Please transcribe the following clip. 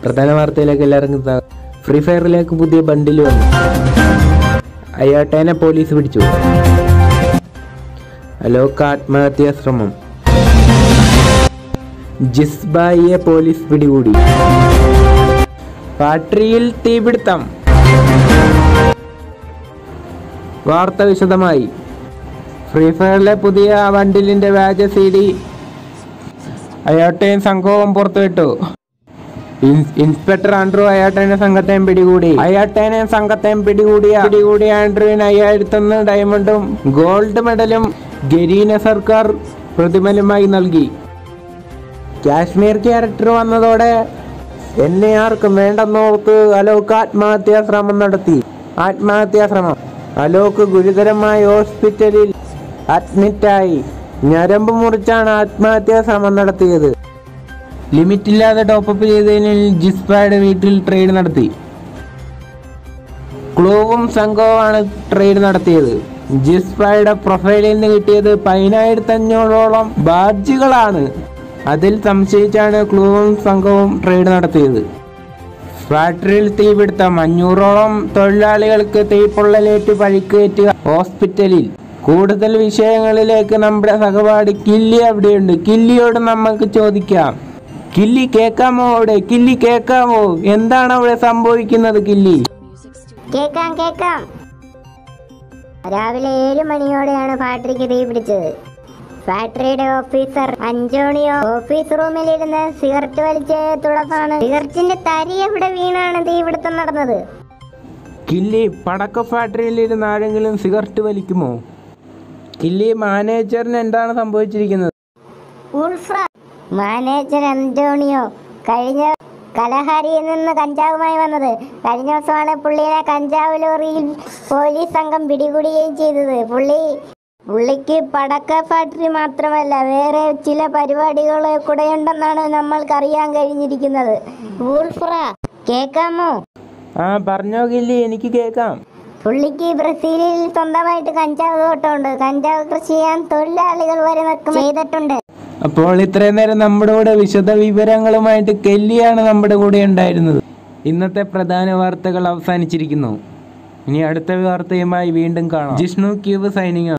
പ്രധാന വാർത്തയിലേക്ക് എല്ലാവർക്കും സ്വാഗതം. ഫ്രീ ഫയറിലേക്ക് പുതിയ ബണ്ടിൽ വന്നു അയോട്ടേനെ പോലീസ് പിടിച്ചു അലോക്ക് ആത്മഹത്യാ ശ്രമം ജിസ്ബായിയെ പോലീസ് പിടികൂടി ഫാക്ടറിയിൽ തീപിടുത്തം വാർത്ത വിശദമായി ഫ്രീ ഫയറിലെ പുതിയ ബണ്ടിലിന്റെ വ്യാജ സി ഡി അയോട്ടയും സംഘവും പുറത്തുവിട്ടു ഇൻ- ഇൻസ്പെക്ടർ ആൻഡ്രു അയാട്ടേനെ സംഘത്തെയും പിടികൂടി അയാട്ടേനെ സംഘത്തെയും പിടികൂടിയ പിടികൂടിയ ആൻഡ്രുവിന് അയ്യായിരത്തൊന്ന് ഡയമണ്ടും ഗോൾഡ് മെഡലും ഗരീന സർക്കാർ പ്രതിഫലമായി നൽകി കാശ്മീർ ക്യാരക്ടർ വന്നതോടെ എന്നെ ആർക്കും വേണ്ടെന്നോർത്ത് അലോക്ക് ആത്മഹത്യാ ശ്രമം നടത്തി ആത്മഹത്യാ ശ്രമം അലോക്ക് ഗുരുതരമായി ഹോസ്പിറ്റലിൽ അഡ്മിറ്റായി ഞരമ്പ് മുറിച്ചാണ് ആത്മഹത്യാ ശ്രമം നടത്തിയത് ലിമിറ്റില്ലാതെ ടോപ്പപ്പ് ചെയ്തതിന് ജിസ്പായുടെ വീട്ടിൽ ട്രേഡ് നടത്തി ക്ലൂവും സംഘവുമാണ് ട്രേഡ് നടത്തിയത് ജിസ്പായുടെ പ്രൊഫൈലിൽ നിന്ന് കിട്ടിയത് പതിനായിരത്തി അഞ്ഞൂറോളം ബാഡ്ജുകളാണ് അതിൽ സംശയിച്ചാണ് ക്ലൂവും സംഘവും ട്രേഡ് നടത്തിയത് ഫാക്ടറിയിൽ തീപിടുത്തം അഞ്ഞൂറോളം തൊഴിലാളികൾക്ക് തീപ്പൊള്ളലേറ്റ് പരിക്കേറ്റ് ഹോസ്പിറ്റലിൽ കൂടുതൽ വിഷയങ്ങളിലേക്ക് നമ്മുടെ സഹപാഠി കില്ലി അവിടെയുണ്ട് കില്ലിയോട് നമുക്ക് ചോദിക്കാം കില്ലി കേക്കാമോ അവിടെ കില്ലി കേക്കാമോ എന്താണ് അവിടെ സംഭവിക്കുന്നത് കില്ലി കേക്കാം കേക്കാം രാവിലെ ഏഴ് മണിയോടെയാണ് ഫാക്ടറിക്ക് തീ പിടിച്ചത് ഫാക്ടറിയുടെ ഓഫീസർ അഞ്ചോണിയോ ഓഫീസ് റൂമിലിരുന്ന് സിഗരറ്റ് വലിച്ച് തുടർന്നാണ് സിഗരറ്റിന്റെ തരി എവിടെ വീണാണ് തീപിടുത്തം നടന്നത് കില്ലി പടക്ക ഫാക്ടറിയിൽ ഇരുന്ന് ആരെങ്കിലും സിഗരറ്റ് വലിക്കുമോ കില്ലി മാനേജറിന് എന്താണ് സംഭവിച്ചിരിക്കുന്നത് ഉൾഫ്ര മാനേജർ അന്റോണിയോ കഴിഞ്ഞ കലഹാരിയിൽ നിന്ന് കഞ്ചാവുമായി വന്നത് കഴിഞ്ഞ ദിവസമാണ് പുള്ളിയെ കഞ്ചാവ് ലോറിയിൽ പോലീസ് സംഘം പിടികൂടുകയും ചെയ്തത് പുള്ളി പുള്ളിക്ക് പടക്ക ഫാക്ടറി മാത്രമല്ല വേറെ ചില പരിപാടികൾ കൂടെ ഉണ്ടെന്നാണ് നമ്മൾക്ക് അറിയാൻ കഴിഞ്ഞിരിക്കുന്നത് ഉൾഫ്ര കേക്കാമോ ആ പറഞ്ഞോ കില്ലി എനിക്ക് കേൾക്കാം പുള്ളിക്ക് ബ്രസീലിൽ സ്വന്തമായിട്ട് കഞ്ചാവ് തോട്ടമുണ്ട് കഞ്ചാവ് കൃഷി ചെയ്യാൻ തൊഴിലാളികൾ വരെ നിൽക്കും ചെയ്തിട്ടുണ്ട് അപ്പോൾ ഇത്രയും നേരം നമ്മുടെ കൂടെ വിശദ വിവരങ്ങളുമായിട്ട് കെല്ലിയാണ് നമ്മുടെ കൂടെ ഉണ്ടായിരുന്നത് ഇന്നത്തെ പ്രധാന വാർത്തകൾ അവസാനിച്ചിരിക്കുന്നു ഇനി അടുത്ത വാർത്തയുമായി വീണ്ടും കാണാം ജിഷ്ണു ക്യൂബ് സൈനിങ്